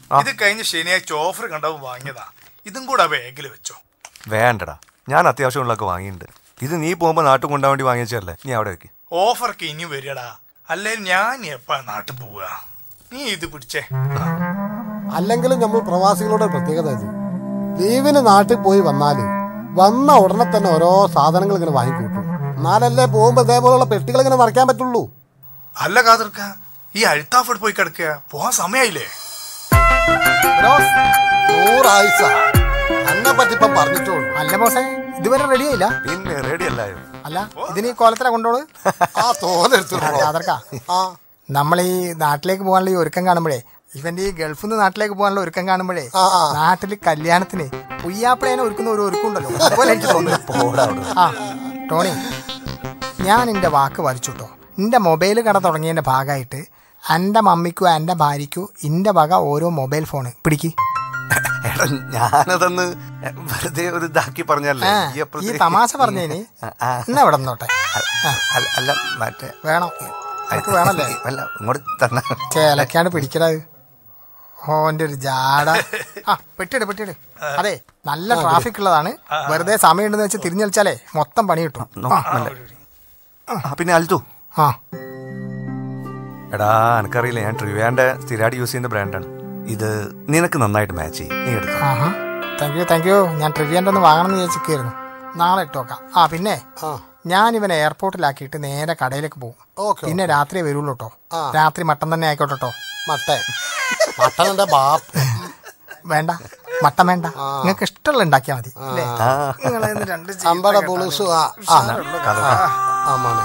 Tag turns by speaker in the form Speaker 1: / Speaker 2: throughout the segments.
Speaker 1: ഇത് കഴിഞ്ഞ ശനിയാഴ്ച ഓഫർ കണ്ടപ്പോൾ വാങ്ങിയതാ ഇതും കൂടെ ബാഗിൽ വെച്ചോ
Speaker 2: വേണ്ടടാ ഞാൻ അത്യാവശ്യമുള്ളതൊക്കെ വാങ്ങിയിട്ടുണ്ട് ഇത് നീ പോകുമ്പോൾ നാട്ടിൽ കൊണ്ടുപോകാൻ വേണ്ടി വാങ്ങിച്ചല്ലേ നീ അവിടെ വെക്ക്
Speaker 1: ഓഫർക്ക് ഇനി വരികടാ അല്ലേ ഞാൻ എപ്പാ നാട്ടിൽ പോവുക നീ ഇത് പിടിച്ചേ
Speaker 3: അല്ലെങ്കിലും നമ്മൾ പ്രവാസികളുടെ പ്രത്യേകത ഇത് ലീവിന് നാട്ടിൽ പോയി വന്നാല് വന്ന ഉടനെ തന്നെ ഓരോ സാധനങ്ങൾ ഇങ്ങനെ വാങ്ങിക്കൂട്ടും എന്നാലല്ലേ പോകുമ്പോ ഇതേപോലുള്ള പെട്ടികൾ ഇങ്ങനെ നിറയ്ക്കാൻ പറ്റുള്ളൂ
Speaker 1: അല്ല കാതിർക്ക ഈ അഴുത്താഫോട് പോയി കിടക്കുക പോവാൻ സമയായില്ലേ
Speaker 3: ഫിറോസ്, നൂറായിസ എന്നെ പറ്റി ഇപ്പം പറഞ്ഞിട്ടുള്ളൂ
Speaker 4: അല്ല ബോസേ ഇതുവരെ റെഡി ആയില്ല
Speaker 2: പിന്നെ റെഡി അല്ലായോ
Speaker 4: അല്ല ഇതിന് ഈ കോലത്തില കൊണ്ടോളൂ
Speaker 3: ആ തോന്നെടുത്തു
Speaker 4: അതർക്കാ
Speaker 3: ആ
Speaker 4: നമ്മൾ ഈ നാട്ടിലേക്ക് പോകാനുള്ള ഈ ഒരുക്കം കാണുമ്പോഴേ ഇവന്റെ ഈ ഗൾഫിൽ നിന്ന് നാട്ടിലേക്ക് പോകാനുള്ള ഒരുക്കം കാണുമ്പോഴേ
Speaker 3: ആ, ആ.
Speaker 4: നാട്ടില് കല്യാണത്തിന് പുയ്യാപ്പിളേനെ ഒരുക്കുന്ന ഒരു ഒരുക്കുണ്ടല്ലോ അതുപോലെ എനിക്ക് തോന്നുന്നു
Speaker 2: പോടാ അവിടെ
Speaker 4: ആ ടോണി ഞാൻ എൻ്റെ വാക്ക് വലിച്ചുട്ടോ എൻ്റെ മൊബൈൽ കട തുടങ്ങിയതിൻ്റെ ഭാഗമായിട്ട് എൻ്റെ മമ്മിക്കും എൻ്റെ ഭാര്യയ്ക്കും എൻ്റെ വക ഓരോ മൊബൈൽ ഫോണ് പിടിക്ക്
Speaker 2: എടാ ഞാനതൊന്ന് വെറുതെ ഒരു ഇതാക്കി പറഞ്ഞല്ലേ
Speaker 4: ആ,
Speaker 2: ഈ
Speaker 4: ഈ
Speaker 2: അപ്പുറത്തെ-
Speaker 4: തമാശ പറഞ്ഞതിന്
Speaker 2: ആ, ആ.
Speaker 4: എന്നാ ഇവിടെ നിന്നോട്ടെ ആ,
Speaker 2: അല്ല അല്ല മറ്റേ
Speaker 4: വേണം നിനക്ക് വേണല്ലേ
Speaker 2: അല്ല ഇങ്ങോട്ട് തന്ന
Speaker 4: ചേലക്കാണ്ട് പിടിക്കണത് ഓന്റെ ഒരു ജാട ആ പെട്ടിട് പെട്ടിട് അതെ നല്ല ട്രാഫിക് ഉള്ളതാണ് വെറുതെ സമയമുണ്ടെന്ന് വെച്ച് തിരിഞ്ഞളിച്ചാലേ മൊത്തം പണി കിട്ടും ആ,
Speaker 2: ആ പിന്നെ അൽത്തു
Speaker 4: ആ
Speaker 2: എടാ എനിക്കറിയില്ല ഞാൻ ട്രിവാൻഡ് സ്ഥിരമായിട്ട് യൂസ് ചെയ്യുന്ന ബ്രാൻഡാണ് ഇത് നിനക്ക് നന്നായിട്ട് മാച്ച് ചെയ്യും നീ എടുക്കാം
Speaker 4: ആഹാ താങ്ക് യു താങ്ക് യു ഞാൻ ട്രിവിയൻ്റെ ഒന്ന് വാങ്ങണം എന്ന് വിചാരിച്ചിരിക്കുന്നു നാളെ ഇട്ടോക്കാം ആ പിന്നെ
Speaker 3: ആ.
Speaker 4: ഞാൻ ഇവനെ എയർപോർട്ടിലാക്കിയിട്ട് നേരെ കടയിലേക്ക് പോകും
Speaker 3: ഓക്കെ
Speaker 4: പിന്നെ രാത്രി വരുള്ളൂ കേട്ടോ
Speaker 3: ആ.
Speaker 4: രാത്രി മട്ടൻ തന്നെ ആയിക്കോട്ടെ കേട്ടോ
Speaker 3: മട്ടൻ മട്ടൻ എന്റെ ബാപ്പ്
Speaker 4: വേണ്ട മട്ടൻ വേണ്ട നിങ്ങൾക്ക് ഇഷ്ടമുള്ള ഉണ്ടാക്കിയാൽ മതി അല്ലേ
Speaker 2: ആ
Speaker 4: നിങ്ങളെ ഇന്ന് രണ്ട് ചീത്ത
Speaker 3: അമ്പട
Speaker 4: കേട്ടാലോ.
Speaker 3: പുളുസു ആ ആ
Speaker 2: കഥ
Speaker 3: ആ മോനെ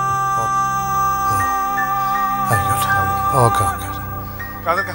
Speaker 3: ആയിക്കോട്ടെ ഓക്കെ ഓക്കെ
Speaker 1: കാതിർക്ക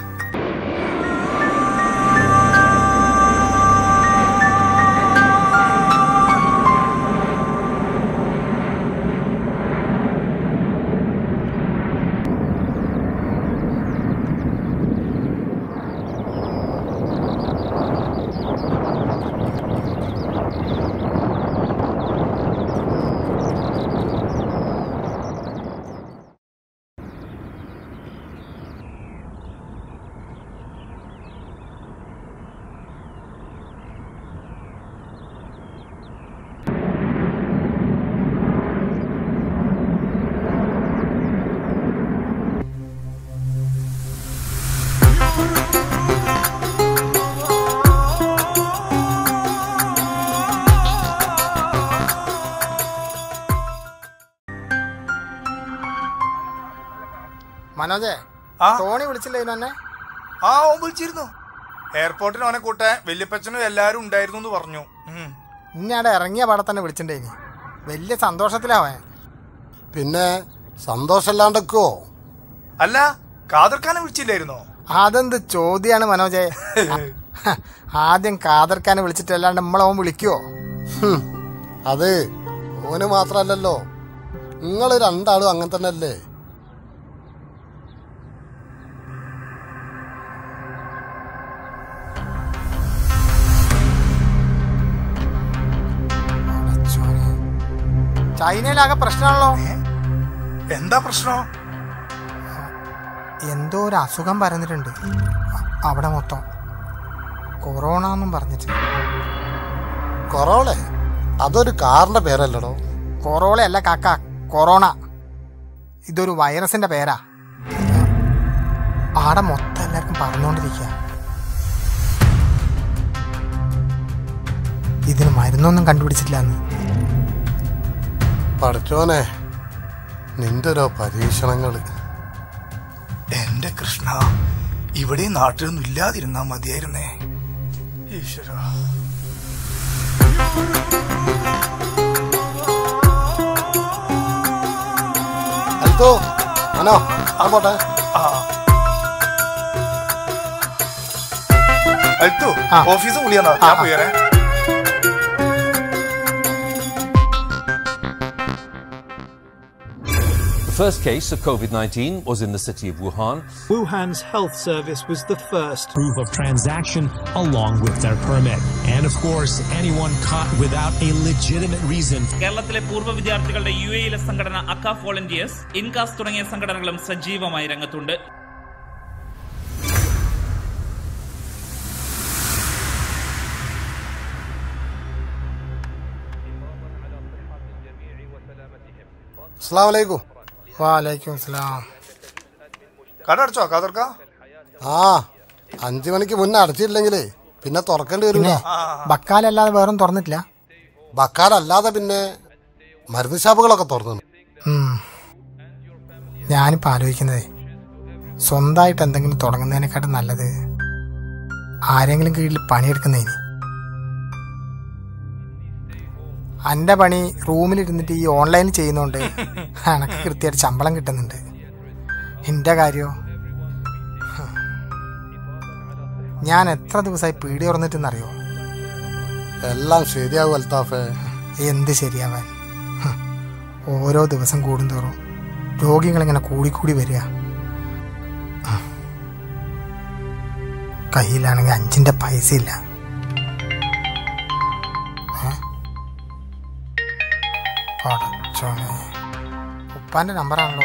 Speaker 4: മനോജേ
Speaker 1: ആ
Speaker 4: ടോണി വിളിച്ചില്ലേ എന്നെ
Speaker 1: ആ ഓൻ വിളിച്ചിരുന്നു എയർപോർട്ടിൽ അവനെ കൂട്ടാൻ വല്യപ്പച്ചനും എല്ലാരും ഉണ്ടായിരുന്നു എന്ന് പറഞ്ഞു ഉം.
Speaker 4: ഇനി അവിടെ ഇറങ്ങിയ പാടെ തന്നെ വിളിച്ചിട്ടുണ്ടേനി വലിയ സന്തോഷത്തിലാവൻ
Speaker 3: പിന്നെ സന്തോഷമില്ലാണ്ടൊക്കെയോ
Speaker 1: അല്ല കാതിർക്കാനെ വിളിച്ചില്ലായിരുന്നോ
Speaker 4: അതെന്ത് ചോദ്യാണ് മനോജേ ആദ്യം കാതർക്കാനെ വിളിച്ചിട്ട് അല്ലാണ്ട് നമ്മളവൻ വിളിക്കുവോ
Speaker 3: ഹും, അത് ഓന് മാത്രല്ലല്ലോ നിങ്ങൾ രണ്ടാളും അങ്ങനെ തന്നെ അല്ലേ
Speaker 4: ചൈനയിലാകെ പ്രശ്നമാണല്ലോ
Speaker 1: എന്താ പ്രശ്നം
Speaker 4: എന്തോ ഒരു അസുഖം പരന്നിട്ടുണ്ട് അ- അവിടെ മൊത്തം കൊറോണ എന്നും പറഞ്ഞിട്ട്
Speaker 3: കൊറോളെ അതൊരു കാറിന്റെ പേരല്ലടോ
Speaker 4: കൊറോള അല്ല കാക്ക കൊറോണ ഇതൊരു വൈറസിന്റെ പേരാ ആടെ മൊത്തം എല്ലാവർക്കും പറഞ്ഞുകൊണ്ടിരിക്കുക ഇതിന് മരുന്നൊന്നും കണ്ടുപിടിച്ചിട്ടില്ല എന്ന്
Speaker 3: പഠിച്ചോനെ നിന്റെ ഓരോ പരീക്ഷണങ്ങള്
Speaker 1: എന്റെ കൃഷ്ണ ഇവിടെ നാട്ടിലൊന്നും ഇല്ലാതിരുന്നാ മതിയായിരുന്നേ ഈശ്വര
Speaker 3: അൽത്തോ മനോ ആ പോട്ടെ
Speaker 1: ആ അൽത്തു
Speaker 4: ആ.
Speaker 1: ഓഫീസ് വിളിയാ ഞാൻ പോയറേ
Speaker 5: The first case of COVID 19 was in the city of Wuhan.
Speaker 6: Wuhan's health service was the first.
Speaker 7: proof of transaction along with their permit. And of course, anyone caught without a legitimate reason
Speaker 8: കേരളത്തിലെ പൂർവ്വ വിദ്യാർത്ഥികളുടെ U എയിലെ സംഘടന അക്കാഫ് volunteers INCAS തുടങ്ങിയ സംഘടനകളും സജീവമായി രംഗത്തുണ്ട്
Speaker 3: അസ്സാം വലൈക്കും
Speaker 4: വാലൈക്കും അസ്സലാം
Speaker 1: കട അടച്ചോ കാതർക്ക
Speaker 3: ആ അഞ്ചു മണിക്ക് മുന്നേ അടച്ചിട്ടില്ലെങ്കിലേ പിന്നെ തുറക്കേണ്ടി വരില്ല
Speaker 4: ബക്കാലല്ലാതെ വേറൊന്നും തുറന്നിട്ടില്ല
Speaker 3: ബക്കാലല്ലാതെ പിന്നെ മരുന്ന് ഷാപ്പുകളൊക്കെ തുറന്നു
Speaker 4: ഉം. ഞാനിപ്പോൾ ആലോചിക്കുന്നതേ സ്വന്തമായിട്ട് എന്തെങ്കിലും തുടങ്ങുന്നതിനെക്കാട്ടും നല്ലത് ആരെങ്കിലും കീഴിൽ പണിയെടുക്കുന്നതിന് എൻ്റെ പണി റൂമിലിരുന്നിട്ട് ഈ ഓൺലൈനിൽ ചെയ്യുന്നതുകൊണ്ട് എനക്ക് കൃത്യമായിട്ട് ശമ്പളം കിട്ടുന്നുണ്ട് എൻ്റെ കാര്യമോ ഞാൻ എത്ര ദിവസമായി പീടി തുറന്നിട്ടെന്നറിയോ
Speaker 3: എല്ലാം ശരിയാവും അൽത്താഫേ
Speaker 4: എന്ത് ശരിയാവാൻ ഹ്. ഓരോ ദിവസം കൂടുന്തോറും രോഗികളിങ്ങനെ കൂടിക്കൂടി വരിക ഹ്. കയ്യിലാണെങ്കിൽ അഞ്ചിന്റെ പൈസ ഇല്ല ഏ? പടച്ചോനെ. ഉപ്പാന്റെ നമ്പറാണല്ലോ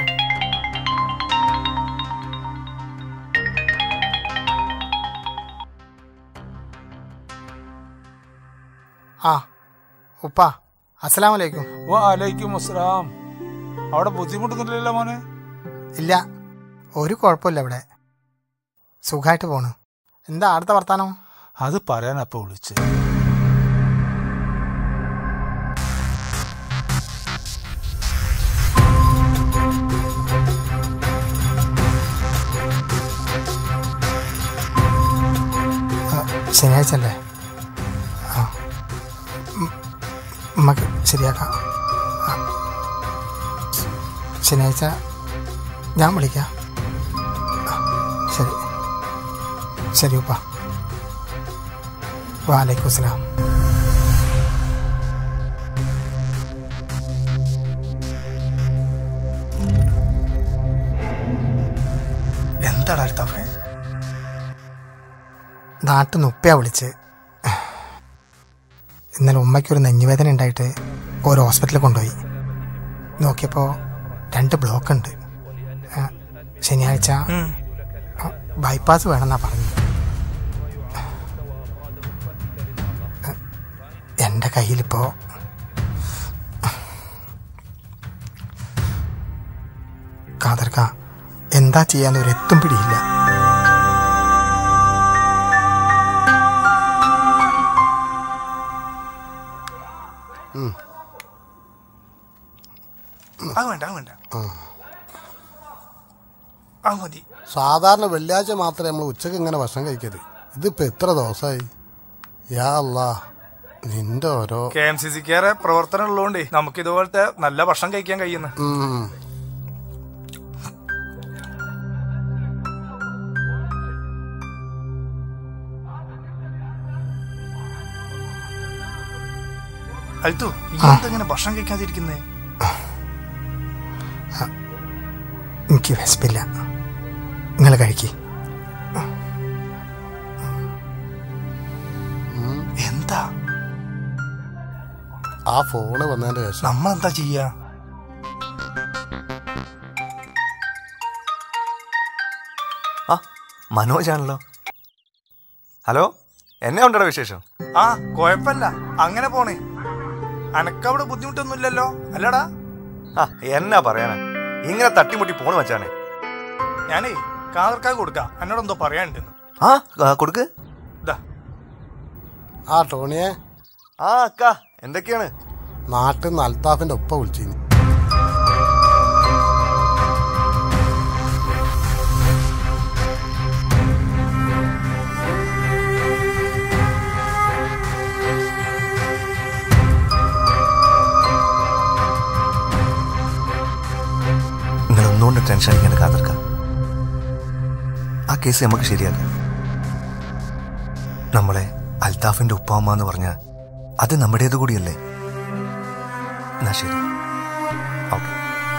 Speaker 4: ആ ഉപ്പ അസ്സലാമലൈക്കും
Speaker 9: വാലൈക്കും അസ്സലാം അവിടെ ബുദ്ധിമുട്ടൊന്നുമില്ലല്ലോ മോനെ
Speaker 4: ഇല്ല ഒരു കുഴപ്പമില്ല ഇവിടെ സുഖമായിട്ട് പോണ് എന്താ അടുത്ത വർത്താനം
Speaker 9: അത് പറയാനപ്പോ വിളിച്ച്
Speaker 4: ആ, ശനിയാഴ്ച അല്ലേ ആ ഉം, ഉമ്മക്ക് ശരിയാക്കാം ആ. ശനിയാഴ്ച ഞാൻ വിളിക്കാം ആ, ശരി ശരി ഉപ്പ വാലൈക്കും അസ്സലാം
Speaker 1: എന്താടാ അൽത്താഫേ
Speaker 4: നാട്ടിൽ നിന്ന് ഉപ്പയാ വിളിച്ച് ഇന്നലെ ഉമ്മയ്ക്കൊരു നെഞ്ഞുവേദന ഉണ്ടായിട്ട് ഒരു ഹോസ്പിറ്റലിൽ കൊണ്ടുപോയി നോക്കിയപ്പോൾ രണ്ട് ബ്ലോക്ക് ഉണ്ട് ആ, ശനിയാഴ്ച ആ, ബൈപ്പാസ് വേണമെന്നാ പറഞ്ഞു എൻ്റെ കയ്യിലിപ്പോൾ കാതർക്ക എന്താ ചെയ്യാന്ന് ഒരു എത്തും പിടിയില്ല
Speaker 1: അത് വേണ്ട അത് വേണ്ട അത് മതി
Speaker 3: സാധാരണ വെള്ളിയാഴ്ച മാത്രമേ നമ്മൾ ഉച്ചക്ക് ഇങ്ങനെ ഭക്ഷണം കഴിക്കരുത് ഇതിപ്പോ എത്ര ദിവസമായി യാ അല്ലാ നിന്റെ ഓരോ
Speaker 1: കെ എം സി സിക്കേറെ പ്രവർത്തനം ഉള്ളതുകൊണ്ട് നമുക്ക് ഇതുപോലത്തെ നല്ല ഭക്ഷണം കഴിക്കാൻ കഴിയുന്നു
Speaker 3: ഉം.
Speaker 1: അൽത്തു ഈ എന്തെങ്ങനെ ഭക്ഷണം കഴിക്കാതിരിക്കുന്നേ
Speaker 4: എനിക്ക് വിശപ്പില്ല നിങ്ങൾ കഴിക്കി
Speaker 1: എന്താ
Speaker 3: ആ ഫോണ് വന്നതിന്റെ ശേഷം
Speaker 1: നമ്മൾ എന്താ ചെയ്യാ
Speaker 2: ആ മനോജാണല്ലോ ഹലോ എന്നെ ഉണ്ടോ വിശേഷം
Speaker 1: ആ കുഴപ്പല്ല അങ്ങനെ പോണേ അനക്കവിടെ ബുദ്ധിമുട്ടൊന്നുമില്ലല്ലോ അല്ലടാ
Speaker 2: ആ എന്നാ പറയാനാ ഇങ്ങനെ തട്ടിമുട്ടി പോണ് വെച്ചാണേ
Speaker 1: ഞാനേ കാതർക്കാ കൊടുക്കാം എന്നോട് എന്തോ പറയാനുണ്ടെന്ന്
Speaker 2: ആ ആ, കൊടുക്ക്
Speaker 1: ഇതാ
Speaker 3: ആ ടോണിയെ
Speaker 2: ആ അക്ക എന്തൊക്കെയാണ്
Speaker 3: നാട്ടിൽ നിന്ന് അൽത്താഫിന്റെ ഒപ്പ വിളിച്ചിരുന്നു
Speaker 2: നിങ്ങൾ ഒന്നുകൊണ്ട് ടെൻഷൻ അടിക്കേണ്ട കാതർക്ക ആ കേസ് നമുക്ക് ശരിയാക്കാം നമ്മളെ അൽത്താഫിന്റെ ഉപ്പാമ്മ എന്ന് പറഞ്ഞ അത് നമ്മുടേത് കൂടിയല്ലേ എന്നാ ശരി ഓക്കെ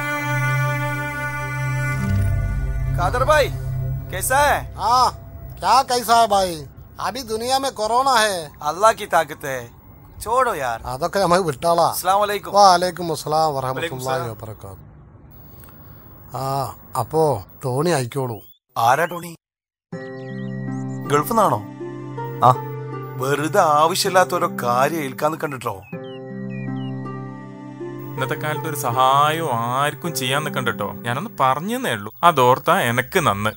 Speaker 10: कादर भाई कैसा है
Speaker 3: हाँ क्या कैसा है भाई अभी दुनिया में कोरोना है
Speaker 10: अल्लाह की ताकत है छोड़ो यार
Speaker 3: അതൊക്കെ നമുക്ക് വിട്ടാളാ
Speaker 10: अस्सलाम वालेकुम
Speaker 3: വാലേക്കും അസ്സലാം
Speaker 1: വലൈക്കും
Speaker 3: വറഹമത്തുള്ളാഹി
Speaker 1: സലാം.
Speaker 3: വബറകാത്ത് ആ അപ്പോ ടോണി ആയിക്കോളൂ
Speaker 10: ആരാ ടോണി ഗൾഫിൽ നിന്നാണോ
Speaker 2: ആ
Speaker 10: വെറുതെ ആവശ്യമില്ലാത്ത ഓരോ കാര്യം ഏൽക്കാന്ന് കണ്ടിട്ടോ
Speaker 11: ഇന്നത്തെ കാലത്ത് ഒരു സഹായവും ആർക്കും ചെയ്യാൻ നിൽക്കണ്ട കേട്ടോ ഞാനൊന്ന് പറഞ്ഞെന്നേ ഉള്ളൂ അതോർത്താ എനക്ക് നന്ന്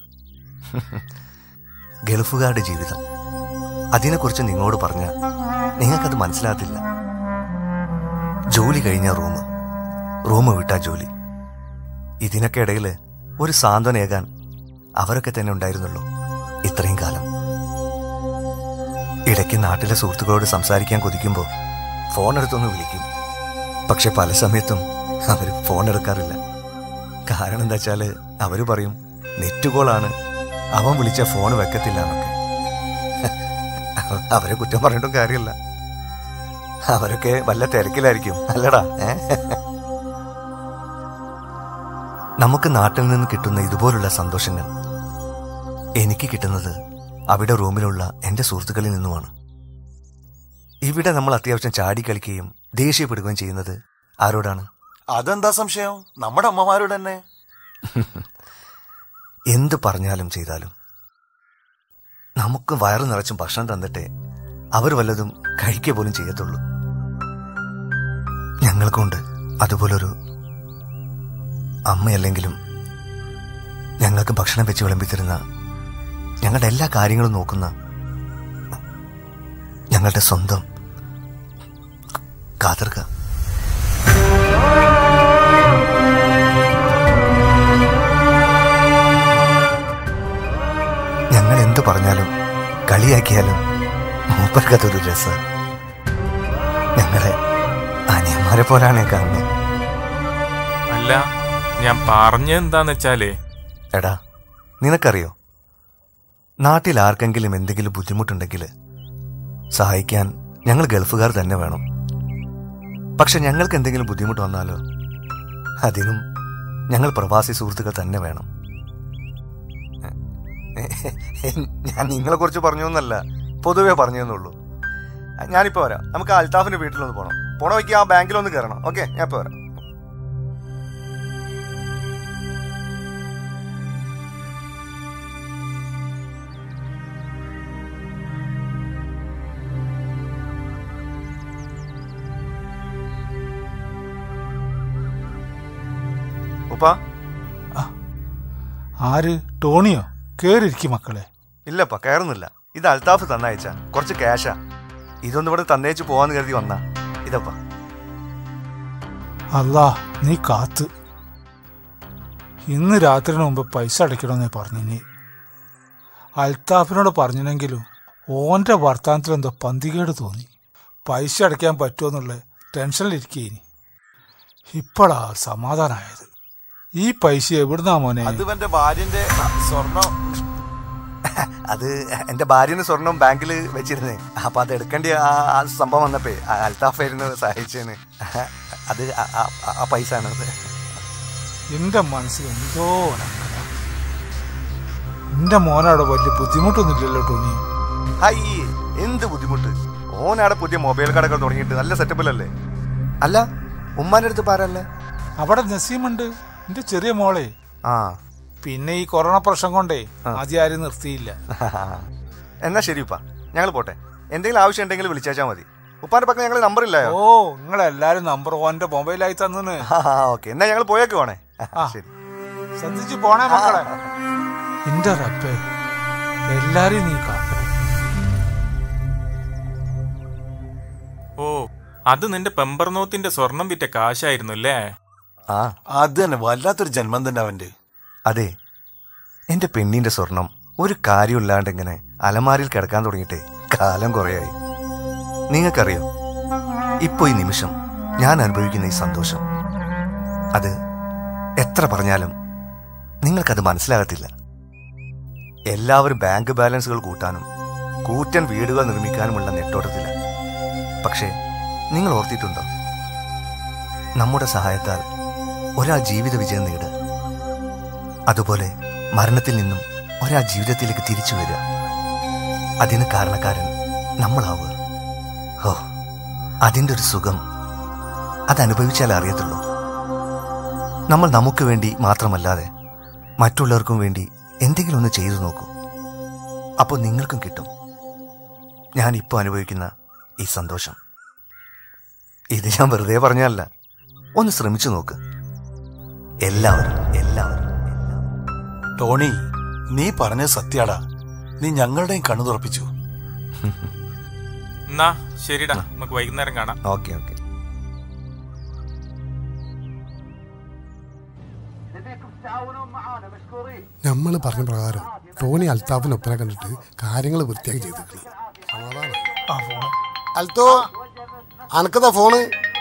Speaker 2: ഗൾഫുകാരുടെ ജീവിതം അതിനെക്കുറിച്ച് നിങ്ങളോട് പറഞ്ഞ നിങ്ങൾക്കത് മനസ്സിലാകത്തില്ല ജോലി കഴിഞ്ഞ റൂം റൂം വിട്ടാ ജോലി ഇതിനൊക്കെ ഇടയിൽ ഒരു സാന്ത്വനയേകാൻ അവരൊക്കെ തന്നെ ഉണ്ടായിരുന്നുള്ളൂ ഇത്രയും കാലം ഇടയ്ക്ക് നാട്ടിലെ സുഹൃത്തുക്കളോട് സംസാരിക്കാൻ കൊതിക്കുമ്പോൾ ഫോൺ എടുത്തൊന്ന് വിളിക്കും പക്ഷെ പല സമയത്തും അവർ ഫോൺ എടുക്കാറില്ല കാരണം എന്താ വെച്ചാൽ അവർ പറയും നെറ്റ് കോളാണ് അവൻ വിളിച്ച ഫോൺ വെക്കത്തില്ല എന്നൊക്കെ അവരെ കുറ്റം പറഞ്ഞിട്ടും കാര്യമില്ല അവരൊക്കെ വല്ല തിരക്കിലായിരിക്കും അല്ലടാ ഏ? നമുക്ക് നാട്ടിൽ നിന്ന് കിട്ടുന്ന ഇതുപോലുള്ള സന്തോഷങ്ങൾ എനിക്ക് കിട്ടുന്നത് അവിടെ റൂമിലുള്ള എന്റെ സുഹൃത്തുക്കളിൽ നിന്നുമാണ് ഇവിടെ നമ്മൾ അത്യാവശ്യം ചാടി കളിക്കുകയും ദേഷ്യപ്പെടുകയും ചെയ്യുന്നത് ആരോടാണ്
Speaker 10: അതെന്താ സംശയം നമ്മുടെ അമ്മമാരോട് തന്നെ
Speaker 2: എന്ത് പറഞ്ഞാലും ചെയ്താലും നമുക്ക് വയറു നിറച്ചും ഭക്ഷണം തന്നിട്ടേ അവർ വല്ലതും കഴിക്കുക പോലും ചെയ്യത്തുള്ളൂ ഞങ്ങൾക്കുണ്ട് അതുപോലൊരു അമ്മയല്ലെങ്കിലും ഞങ്ങൾക്ക് ഭക്ഷണം വെച്ച് വിളമ്പിത്തരുന്ന ഞങ്ങളുടെ എല്ലാ കാര്യങ്ങളും നോക്കുന്ന ഞങ്ങളുടെ സ്വന്തം കാതർക ഞങ്ങൾ എന്തു പറഞ്ഞാലും കളിയാക്കിയാലും മൂപ്പർക്കതൊരു രസ ഞങ്ങളെ അനിയന്മാരെ പോലാണ് കാണുന്നത്
Speaker 11: അല്ല ഞാൻ പറഞ്ഞെന്താന്ന് വെച്ചാലേ
Speaker 2: എടാ നിനക്കറിയോ നാട്ടിൽ ആർക്കെങ്കിലും എന്തെങ്കിലും ബുദ്ധിമുട്ടുണ്ടെങ്കിൽ സഹായിക്കാൻ ഞങ്ങൾ ഗൾഫുകാർ തന്നെ വേണം പക്ഷെ ഞങ്ങൾക്ക് എന്തെങ്കിലും ബുദ്ധിമുട്ട് വന്നാലോ അതിനും ഞങ്ങൾ പ്രവാസി സുഹൃത്തുക്കൾ തന്നെ വേണം ഞാൻ നിങ്ങളെ കുറിച്ച് പറഞ്ഞു എന്നല്ല പൊതുവെ പറഞ്ഞു എന്നുള്ളൂ ഞാനിപ്പോ വരാം നമുക്ക് അൽത്താഫിന്റെ വീട്ടിലൊന്ന് പോകണം പോണ വയ്ക്ക് ആ ബാങ്കിലൊന്ന് കയറണം ഓക്കെ ഞാൻ ഇപ്പൊ വരാം ഉപ്പാ
Speaker 9: ആര് ടോണിയോ കേറിയിരിക്കും മക്കളെ
Speaker 2: ഇല്ലപ്പാ കയറുന്നില്ല ഇത് അൽത്താഫ് തന്നയച്ച കുറച്ച് ക്യാഷാ ഇതൊന്നും ഇവിടെ തന്നേച്ച് പോവാന്ന് കരുതി വന്നാ ഇതപ്പാ
Speaker 9: അല്ലാ നീ കാത്ത് ഇന്ന് രാത്രിന് മുമ്പ് പൈസ അടയ്ക്കണമെന്നേ പറഞ്ഞിനി അൽത്താഫിനോട് പറഞ്ഞിനെങ്കിലും ഓന്റെ വർത്താനത്തിൽ എന്തോ പന്തികേട് തോന്നി പൈസ അടയ്ക്കാൻ പറ്റുമെന്നുള്ള ടെൻഷനിലിരിക്കേനി ഇപ്പോഴാ സമാധാനമായത് ഈ പൈസ എവിടുന്നാ മോനെ
Speaker 10: അത് ഇവന്റെ ഭാര്യന്റെ സ്വർണം
Speaker 2: അത് എന്റെ ഭാര്യന് സ്വർണം ബാങ്കിൽ വെച്ചിരുന്നേ അപ്പൊ അത് എടുക്കേണ്ട ആ ആ സംഭവം വന്നപ്പേ ആ അൽത്താഫായിരുന്നു സഹായിച്ചേന് അത് ആ- ആ- ആ പൈസ ആണ് അത്
Speaker 9: എന്റെ മനസ്സിൽ എന്തോ ഒരങ്കല. എന്റെ മോനവിടെ വലിയ ബുദ്ധിമുട്ടൊന്നുമില്ലല്ലോ ടോണി
Speaker 2: ഹൈ എന്ത് ബുദ്ധിമുട്ട് ഓനാടെ പുതിയ മൊബൈൽ കടകൾ തുടങ്ങിയിട്ട് നല്ല സെറ്റപ്പിലല്ലേ അല്ല ഉമ്മാന്റെ അടുത്ത് പാരല്ലേ
Speaker 9: അവിടെ നസീമുണ്ട് എന്റെ ചെറിയ മോളെ
Speaker 2: ആ
Speaker 9: പിന്നെ ഈ കൊറോണ പ്രശ്നം കൊണ്ടേ ആദ്യം ആരും നിർത്തിയില്ല
Speaker 2: എന്നാ ശരി ഉപ്പ ഞങ്ങൾ പോട്ടെ എന്തെങ്കിലും ആവശ്യം ഉണ്ടെങ്കിൽ വിളിച്ചാൽ മതി ഉപ്പാന്റെ പக்கம் ഞങ്ങൾ നമ്പർ ഇല്ലായോ
Speaker 9: ഓ നിങ്ങളെല്ലാരും നമ്പർ ഓന്റെ മൊബൈലായി തന്നു
Speaker 2: ഓക്കെ എന്നാ ഞങ്ങൾ പോയേക്ക് പോണേ ശരി
Speaker 9: ശ്രദ്ധിച്ചു പോണേ മക്കളെ എന്റെ റബ്ബേ എല്ലാരെയും നീ കാക്കണം
Speaker 11: ഓ അത് നിന്റെ പെമ്പർനോത്തിന്റെ സ്വർണം വിറ്റ കാശായിരുന്നു അല്ലേ
Speaker 2: ആ
Speaker 10: അത് തന്നെ വല്ലാത്തൊരു ജന്മം തന്നെ അവന്റെ
Speaker 2: അതെ എന്റെ പെണ്ണിന്റെ സ്വർണം ഒരു കാര്യമില്ലാണ്ട് ഇങ്ങനെ അലമാരിയിൽ കിടക്കാൻ തുടങ്ങിയിട്ട് കാലം കുറയായി നിങ്ങൾക്കറിയോ ഇപ്പൊ ഈ നിമിഷം ഞാൻ അനുഭവിക്കുന്ന ഈ സന്തോഷം അത് എത്ര പറഞ്ഞാലും നിങ്ങൾക്കത് മനസ്സിലാകത്തില്ല എല്ലാവരും ബാങ്ക് ബാലൻസുകൾ കൂട്ടാനും കൂറ്റൻ വീടുകൾ നിർമ്മിക്കാനുമുള്ള നെട്ടോട്ടത്തില്ല പക്ഷേ നിങ്ങൾ ഓർത്തിട്ടുണ്ടോ നമ്മുടെ സഹായത്താൽ ഒരാൾ ജീവിത വിജയം നേടുക അതുപോലെ മരണത്തിൽ നിന്നും ഒരാൾ ജീവിതത്തിലേക്ക് തിരിച്ചു വരിക അതിന് കാരണക്കാരൻ നമ്മളാവുക ഓ അതിൻ്റെ ഒരു സുഖം അതനുഭവിച്ചാലേ അറിയത്തുള്ളൂ നമ്മൾ നമുക്ക് വേണ്ടി മാത്രമല്ലാതെ മറ്റുള്ളവർക്കും വേണ്ടി എന്തെങ്കിലും ഒന്ന് ചെയ്തു നോക്കൂ അപ്പോൾ നിങ്ങൾക്കും കിട്ടും ഞാൻ ഇപ്പോൾ അനുഭവിക്കുന്ന ഈ സന്തോഷം ഇത് ഞാൻ വെറുതെ പറഞ്ഞല്ല ഒന്ന് ശ്രമിച്ചു നോക്ക് എല്ലാവരും എല്ലാവരും
Speaker 10: ടോണി നീ പറഞ്ഞത് സത്യാടാ നീ ഞങ്ങളുടെയും കണ്ണു തുറപ്പിച്ചു
Speaker 11: എന്നാ ശരിടാ നമുക്ക് വൈകുന്നേരം കാണാം
Speaker 2: ഓക്കെ ഓക്കെ
Speaker 3: നമ്മൾ പറഞ്ഞ പ്രകാരം ടോണി അൽത്താഫിനൊപ്പനെ കണ്ടിട്ട് കാര്യങ്ങൾ വൃത്തിയാക്കി ചെയ്തിട്ടുണ്ട് സമാധാനം അൽത്തോ അനക്കതാ ഫോണ്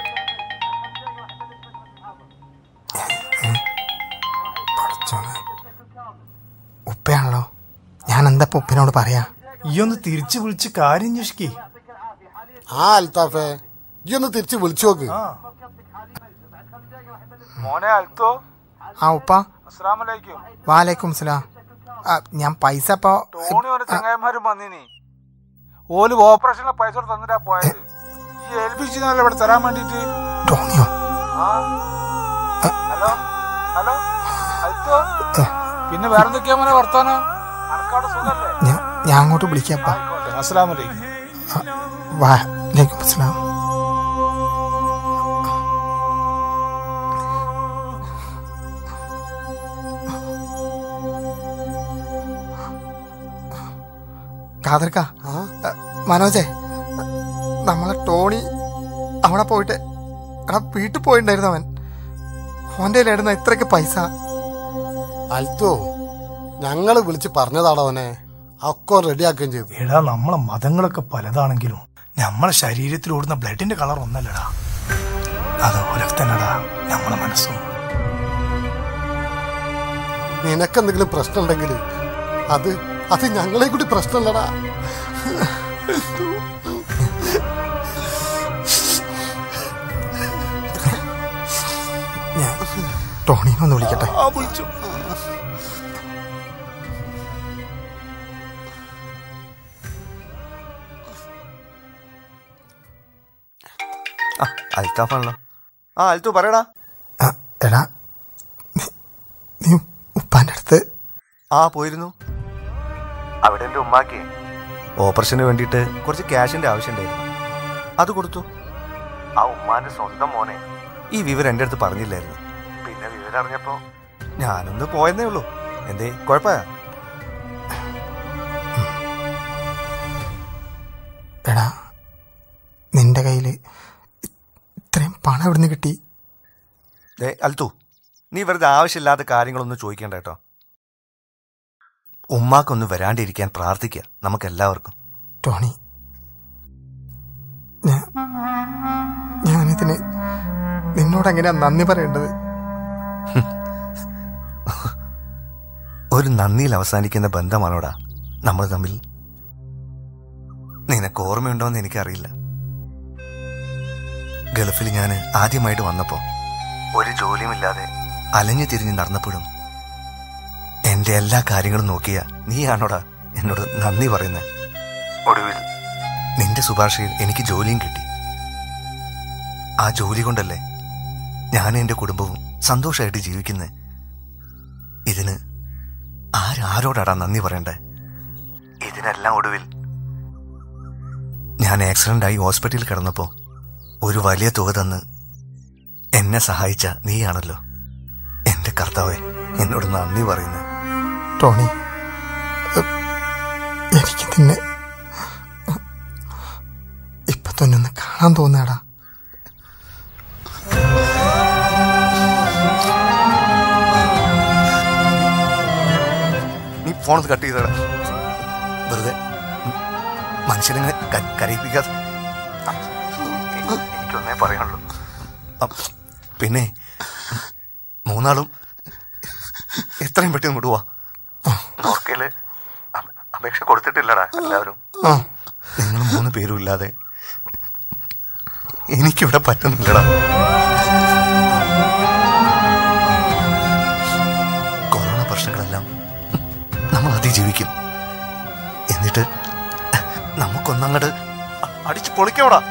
Speaker 4: പഠിച്ചോനെ ഉപ്പയാണല്ലോ ഞാൻ എന്താ ഇപ്പൊ ഉപ്പനോട് പറയാ
Speaker 12: ഈ ഒന്ന് തിരിച്ചു വിളിച്ച് കാര്യം ചോദിക്കേ
Speaker 3: ആ അൽത്താഫെ ഈ ഒന്ന് തിരിച്ച് വിളിച്ചു നോക്ക്
Speaker 9: മോനെ അൽത്തോ
Speaker 4: ആ ഉപ്പ
Speaker 9: അസ്സലാമലൈക്കും
Speaker 4: വാലേക്കും സലാം ആ, ഞാൻ പൈസ ഇപ്പൊ
Speaker 9: ടോണി ഓരോ ചങ്ങായിമാരും വന്നിനി ഓല് ഓപ്പറേഷനിലെ പൈസ കൊടുത്ത് തന്നിട്ടാ പോയത് ഈ ഏൽപ്പിച്ചല്ലേ ഇവിടെ തരാൻ വേണ്ടിട്ട്
Speaker 4: ടോണിയോ
Speaker 9: ആ ഹലോ ഹലോ അൽത്തോ പിന്നെ വേറെന്തൊക്കെയാ മോനെ വർത്താനം അനക്കവിടെ സുഖല്ലേ
Speaker 4: ഞാൻ ഞാൻ അങ്ങോട്ട് വിളിക്കപ്പാ
Speaker 9: അസ്സലാമലൈക്കും
Speaker 4: വാലേക്കും സലാം കാതർക്ക മനോജേ നമ്മളെ ടോണി അവിടെ പോയിട്ട് എടാ വീട്ടിൽ പോയിണ്ടായിരുന്നു അവൻ ഓൻ്റെ കയ്യിലായിരുന്നു ഇത്രയൊക്കെ പൈസ
Speaker 3: അൽത്തോ ഞങ്ങള് വിളിച്ച് പറഞ്ഞതാടോ അവനെ ഒക്കെ റെഡിയാക്കുകയും ചെയ്തു
Speaker 12: എടാ നമ്മളെ മതങ്ങളൊക്കെ പലതാണെങ്കിലും നമ്മളെ ശരീരത്തിൽ ഓടുന്ന ബ്ലഡിന്റെ കളർ ഒന്നല്ലടാ അതുപോലെ തന്നെടാ നമ്മളെ മനസ്സും
Speaker 3: നിനക്കെന്തെങ്കിലും പ്രശ്നമുണ്ടെങ്കിൽ അത് അത് ഞങ്ങളെ കൂടി പ്രശ്നമല്ലടാ
Speaker 4: ഞാൻ ടോണീനെ ഒന്ന് വിളിക്കട്ടെ
Speaker 9: ആ വിളിച്ചു
Speaker 2: ആ അൽത്താഫാണല്ലോ ആ അൽത്തു പറയടാ
Speaker 4: എടാ നീ- നീ ഉപ്പാന്റെ അടുത്ത്
Speaker 2: ആ പോയിരുന്നു അവിടെ എൻ്റെ ഉമ്മാക്ക് ഓപ്പറേഷന് വേണ്ടിയിട്ട് കുറച്ച് ക്യാഷിന്റെ ആവശ്യമുണ്ടായിരുന്നു അത് കൊടുത്തു ആ ഉമ്മാന്റെ സ്വന്തം മോനെ ഈ വിവരം എൻ്റെ അടുത്ത് പറഞ്ഞില്ലായിരുന്നു പിന്നെ വിവരം അറിഞ്ഞപ്പോ ഞാനൊന്ന് പോയെന്നേ ഉള്ളൂ എന്തേ കുഴപ്പമാ
Speaker 4: എടാ നിന്റെ കയ്യില് ഇ- ഇത്രയും പണം എവിടുന്ന് കിട്ടി
Speaker 2: ദേ അൽത്തു നീ വെറുതെ ആവശ്യമില്ലാത്ത കാര്യങ്ങളൊന്നും ചോദിക്കണ്ട കേട്ടോ ഉമ്മാക്കൊന്ന് വരാണ്ടിരിക്കാൻ പ്രാർത്ഥിക്കുക നമുക്ക് എല്ലാവർക്കും
Speaker 4: ടോണി ഞാൻ ഞാനിതിന് നിന്നോട് എങ്ങനെയാ നന്ദി പറയേണ്ടത്
Speaker 2: ഒരു നന്ദിയിൽ അവസാനിക്കുന്ന ബന്ധമാണോടാ നമ്മൾ തമ്മിൽ നിനക്ക് ഓർമ്മയുണ്ടോന്ന് എനിക്കറിയില്ല ഗൾഫിൽ ഞാൻ ആദ്യമായിട്ട് വന്നപ്പോ ഒരു ജോലിയുമില്ലാതെ അലഞ്ഞു തിരിഞ്ഞ് നടന്നപ്പോഴും എന്റെ എല്ലാ കാര്യങ്ങളും നോക്കിയ നീയാണോടാ എന്നോട് നന്ദി പറയുന്നത് ഒടുവിൽ നിന്റെ ശുപാർശയിൽ എനിക്ക് ജോലിയും കിട്ടി ആ ജോലി കൊണ്ടല്ലേ ഞാൻ എന്റെ കുടുംബവും സന്തോഷമായിട്ട് ജീവിക്കുന്നത് ഇതിന് ആരാരോടാടാ നന്ദി പറയണ്ടേ ഇതിനെല്ലാം ഒടുവിൽ ഞാൻ ആക്സിഡന്റ് ആയി ഹോസ്പിറ്റലിൽ കിടന്നപ്പോ ഒരു വലിയ തുക തന്ന് എന്നെ സഹായിച്ച നീയാണല്ലോ എന്റെ കർത്താവെ എന്നോട് നന്ദി പറയുന്നത്
Speaker 4: ടോണി എ, എനിക്ക് നിന്നെ ഇപ്പൊ തന്നെ ഒന്ന് കാണാൻ തോന്നാടാ
Speaker 2: നീ ഫോൺ കട്ട് ചെയ്തടാ വെറുതെ ഉം, മനുഷ്യനെ ക- കരയിപ്പിക്കാതെ ആ, എ- എനിക്കൊന്നേ പറയാനുള്ളൂ ആ, പിന്നെ മൂന്നാളും എത്രയും പെട്ടെന്ന് വിടുവാ നോർക്കയില് അപ- അപേക്ഷ കൊടുത്തിട്ടില്ലടാ എല്ലാവരും
Speaker 4: ആ.
Speaker 2: നിങ്ങൾ മൂന്ന് പേരും ഇല്ലാതെ എനിക്കിവിടെ പറ്റുന്നില്ലടാ കൊറോണ പ്രശ്നങ്ങളെല്ലാം നമ്മൾ അതിജീവിക്കും എന്നിട്ട് നമുക്കൊന്നങ്ങട് അടിച്ചു പൊളിക്കോടാ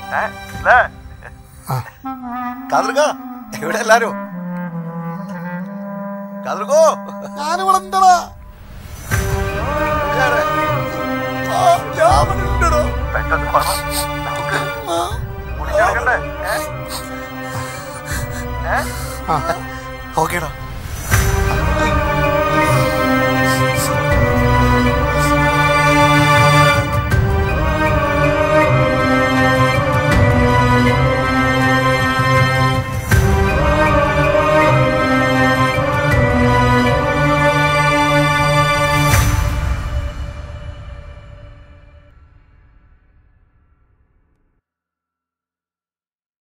Speaker 2: കാതൃക എവിടെ എല്ലാരും കാതൃകോ
Speaker 3: ഞാനിവിടെ ഉണ്ടടാ
Speaker 2: പെട്ടെന്ന് പറ നമുക്ക് മുടിച്ചെടുക്കണ്ടേ
Speaker 4: ആ
Speaker 2: ഓക്കേടാ